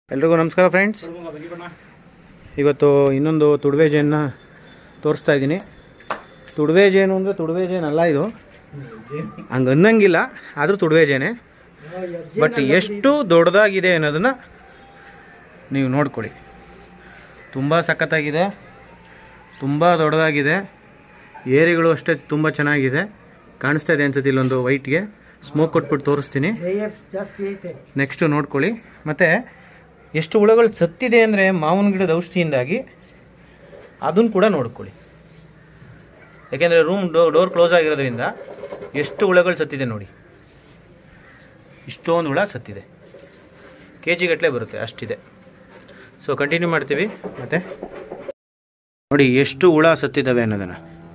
ಎಲ್ರಿಗೂ ನಮಸ್ಕಾರ ಫ್ರೆಂಡ್ಸ್ ಇವತ್ತು ಇನ್ನೊಂದು ತುಡುವೆ ಜೇನ್ನ ತೋರಿಸ್ತಾ ಇದ್ದೀನಿ ತುಡುವೆ ಜೇನು ಅಂದರೆ ತುಡುವೆ ಜೇನು ಅಲ್ಲ ಇದು ಹಂಗೆ ಅನ್ನಂಗಿಲ್ಲ ಆದರೂ ತುಡುವೆ ಜೇನೆ ಬಟ್ ಎಷ್ಟು ದೊಡ್ಡದಾಗಿದೆ ಅನ್ನೋದನ್ನು ನೀವು ನೋಡ್ಕೊಳ್ಳಿ ತುಂಬ ಸಖತ್ತಾಗಿದೆ ತುಂಬ ದೊಡ್ಡದಾಗಿದೆ ಏರಿಗಳು ಅಷ್ಟೇ ತುಂಬ ಚೆನ್ನಾಗಿದೆ ಕಾಣಿಸ್ತಾ ಇದೆ ಅನ್ಸುತ್ತೆ ಇಲ್ಲೊಂದು ವೈಟ್ಗೆ ಸ್ಮೋಕ್ ಕೊಟ್ಬಿಟ್ಟು ತೋರಿಸ್ತೀನಿ ಲೇಯರ್ಸ್ ಜಾಸ್ತಿ ಐತೆ ನೆಕ್ಸ್ಟು ನೋಡ್ಕೊಳ್ಳಿ ಮತ್ತು ಎಷ್ಟು ಹುಳಗಳು ಸತ್ತಿದೆ ಅಂದರೆ ಮಾವಿನ ಗಿಡದ ಔಷಧಿಯಿಂದಾಗಿ ಅದನ್ನು ಕೂಡ ನೋಡ್ಕೊಳ್ಳಿ ಯಾಕೆಂದರೆ ರೂಮ್ ಡೋ ಡೋರ್ ಕ್ಲೋಸ್ ಆಗಿರೋದ್ರಿಂದ ಎಷ್ಟು ಹುಳಗಳು ಸತ್ತಿದೆ ನೋಡಿ ಇಷ್ಟೊಂದು ಹುಳ ಸತ್ತಿದೆ ಕೆ ಜಿ ಗಟ್ಟಲೆ ಬರುತ್ತೆ ಅಷ್ಟಿದೆ ಸೊ ಕಂಟಿನ್ಯೂ ಮಾಡ್ತೀವಿ ಮತ್ತು ನೋಡಿ ಎಷ್ಟು ಹುಳ ಸತ್ತಿದ್ದಾವೆ ಅನ್ನೋದನ್ನು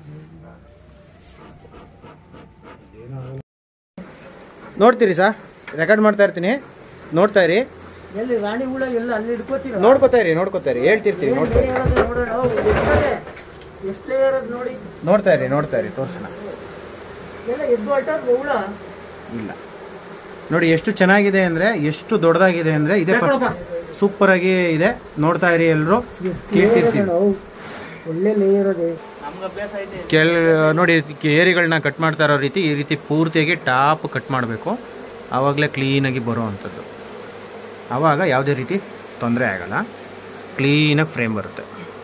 ನೋಡ್ತೀರಿ ಸಾ ರೆಕಾರ್ಡ್ ಮಾಡ್ತಾ ಇರ್ತೀನಿ ನೋಡ್ತಾ ಇರಿ ಎಲ್ಲಿ ರಾಣಿ ಹುಳ ಎಲ್ಲ ಅಲ್ಲಿ ಹಿಡ್ಕೋತೀರ ನೋಡ್ಕೋತಾ ಇರಿ ನೋಡ್ಕೋತಾ ಇರಿ ಹೇಳ್ತಿರ್ತೀರಿ ನೋಡ್ತಾ ಇರಿ ನೋಡೋಣ ಎಷ್ಟಿದೆ? ಎಷ್ಟು ಲೇಯರ್ ಅದ್ ನೋಡಿ ನೋಡ್ತಾ ಇರಿ ನೋಡ್ತಾ ಇರಿ ತೋರ್ಸೋಣ ಎಲ್ಲ ಎದ್ದು ಹೊರಟೋದ್ ಹುಳ ಇಲ್ಲ ನೋಡಿ ಎಷ್ಟು ಚೆನ್ನಾಗಿದೆ ಅಂದ್ರೆ ಎಷ್ಟು ದೊಡ್ಡದಾಗಿದೆ ಅಂದ್ರೆ ಇದೆ ಸೂಪರ್ ಆಗಿ ಇದೆ ನೋಡ್ತಾ ಇರಿ ಎಲ್ಲರೂ ಕೇಳ್ತಿರ್ತೀವಿ ಒಳ್ಳೆ ಲೇಯರ್ ಅದೇ ಕೆಳ ನೋಡಿ ಏರಿಗಳನ್ನ ಕಟ್ ಮಾಡ್ತಾ ಇರೋ ರೀತಿ ಈ ರೀತಿ ಪೂರ್ತಿಯಾಗಿ ಟಾಪ್ ಕಟ್ ಮಾಡಬೇಕು ಆವಾಗಲೇ ಕ್ಲೀನಾಗಿ ಬರೋ ಅಂಥದ್ದು ಆವಾಗ ಯಾವುದೇ ರೀತಿ ತೊಂದರೆ ಆಗಲ್ಲ ಕ್ಲೀನಾಗಿ ಫ್ರೇಮ್ ಬರುತ್ತೆ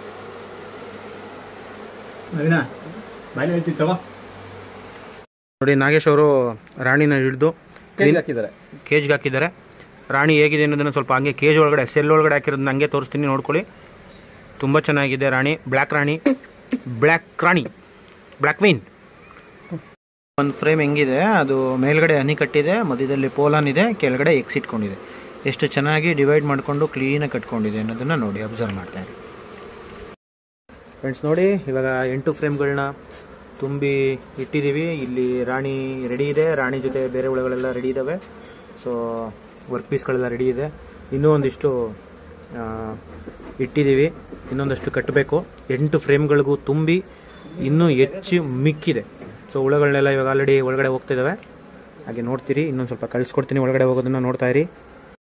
ನೋಡಿ ನಾಗೇಶ್ ಅವರು ರಾಣಿನ ಹಿಡಿದು ಹಾಕಿದ್ದಾರೆ ಕೇಜ್ಗೆ ಹಾಕಿದ್ದಾರೆ ರಾಣಿ ಹೇಗಿದೆ ಅನ್ನೋದನ್ನು ಸ್ವಲ್ಪ ಹಂಗೆ ಕೇಜ್ ಒಳಗಡೆ ಸೆಲ್ ಒಳಗಡೆ ಹಾಕಿರೋದನ್ನ ಹಂಗೆ ತೋರಿಸ್ತೀನಿ ನೋಡ್ಕೊಳ್ಳಿ ತುಂಬ ಚೆನ್ನಾಗಿದೆ ರಾಣಿ ಬ್ಲ್ಯಾಕ್ ರಾಣಿ ಬ್ಲ್ಯಾಕ್ ರಾಣಿ ಬ್ಲ್ಯಾಕ್ ವೀನ್ ಒಂದು ಫ್ರೇಮ್ ಹೆಂಗಿದೆ ಅದು ಮೇಲ್ಗಡೆ ಹನಿ ಕಟ್ಟಿದೆ ಮಧ್ಯದಲ್ಲಿ ಪೋಲಾನ್ ಇದೆ ಕೆಳಗಡೆ ಎಕ್ಸ್ ಇಟ್ಕೊಂಡಿದೆ ಎಷ್ಟು ಚೆನ್ನಾಗಿ ಡಿವೈಡ್ ಮಾಡಿಕೊಂಡು ಕ್ಲೀನಾಗಿ ಕಟ್ಕೊಂಡಿದೆ ಅನ್ನೋದನ್ನು ನೋಡಿ ಅಬ್ಸರ್ವ್ ಮಾಡ್ತಾ ಇರಿ ಫ್ರೆಂಡ್ಸ್ ನೋಡಿ ಇವಾಗ ಎಂಟು ಫ್ರೇಮ್ಗಳನ್ನ ತುಂಬಿ ಇಟ್ಟಿದ್ದೀವಿ ಇಲ್ಲಿ ರಾಣಿ ರೆಡಿ ಇದೆ ರಾಣಿ ಜೊತೆ ಬೇರೆ ಹುಳಗಳೆಲ್ಲ ರೆಡಿ ಇದ್ದಾವೆ ಸೊ ವರ್ಕ್ ಪೀಸ್ಗಳೆಲ್ಲ ರೆಡಿ ಇದೆ ಇನ್ನೂ ಒಂದಿಷ್ಟು ಆ, ಇಟ್ಟಿದ್ದೀವಿ ಇನ್ನೊಂದಷ್ಟು ಕಟ್ಟಬೇಕು ಎಂಟು ಫ್ರೇಮ್ಗಳಿಗೂ ತುಂಬಿ ಇನ್ನೂ ಹೆಚ್ಚು ಮಿಕ್ಕಿದೆ ಸೊ ಹುಳಗಳನ್ನೆಲ್ಲ ಇವಾಗ ಆಲ್ರೆಡಿ ಒಳಗಡೆ ಹೋಗ್ತಿದ್ದಾವೆ ಹಾಗೆ ನೋಡ್ತೀರಿ ಇನ್ನೊಂದು ಸ್ವಲ್ಪ ಕಳಿಸ್ಕೊಡ್ತೀನಿ ಒಳಗಡೆ ಹೋಗೋದನ್ನು ನೋಡ್ತಾ ಇರಿ